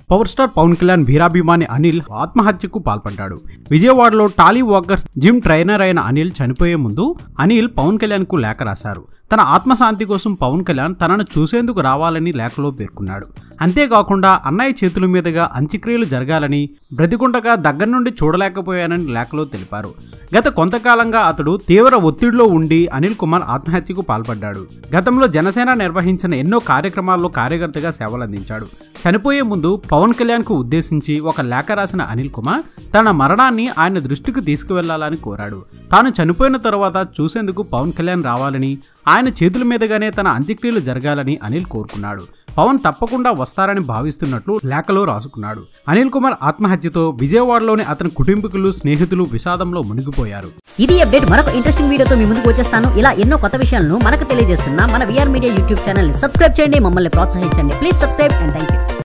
power star Pawan Kalyan వీరాభిమాని అనిల్ ఆత్మహత్యకు పాల్పడ్డాడు విజయవాడలో టాలీ వాకర్స్ జిమ్ ట్రైనర్ అయిన అనిల్ చనిపోయే ముందు అనిల్ పవన్ కళ్యాణ్ కు లేఖ రాశారు తన ఆత్మశాంతి కోసం పవన్ కళ్యాణ్ తనను చూసేందుకు రావాలని లేఖలో పేర్కొన్నాడు అంతేకాకుండా అన్నయ్య చేతుల మీదుగా అంత్యక్రియలు జరగాలని బ్రతికుండగా దగ్గర నుండి చూడలేకపోయానని లేఖలో తెలిపారు గత కొంతకాలంగా అతడు తీవ్ర ఒత్తిడిలో ఉండి అనిల్ కుమార్ ఆత్మహత్యకు పాల్పడ్డాడు గతంలో జనసేన నిర్వహించిన ఎన్నో కార్యక్రమాల్లో కార్యకర్తగా సేవలందించాడు చనిపోయే ముందు పవన్ కళ్యాణ్ కు ఉద్దేశించి ఒక లేఖ రాసిన అనిల్ కుమార్ తన మరణాన్ని ఆయన దృష్టికి తీసుకువెళ్లాలని కోరాడు తాను చనిపోయిన తర్వాత చూసేందుకు పవన్ కళ్యాణ్ రావాలని ఆయన చేతుల మీదుగానే తన అంత్యక్రియలు జరగాలని అనిల్ కోరుకున్నాడు పవన్ తప్పకుండా వస్తారని భావిస్తున్నట్లు లేఖలో రాసుకున్నాడు అనిల్ కుమార్ ఆత్మహత్యతో విజయవాడలోని అతని కుటుంబీకులు స్నేహితులు విషాదంలో మునిగిపోయారు ఇది అప్డేట్ మరొక ఇంట్రెస్టింగ్ వీడియోతో మీ ముందుకు వచ్చేస్తాను ఇలా ఎన్నో కొత్త విషయాలను మనకు తెలియజేస్తున్న మన VR media YouTube channel subscribe చేయండి మమ్మల్ని ప్రోత్సహించండి please subscribe and thank you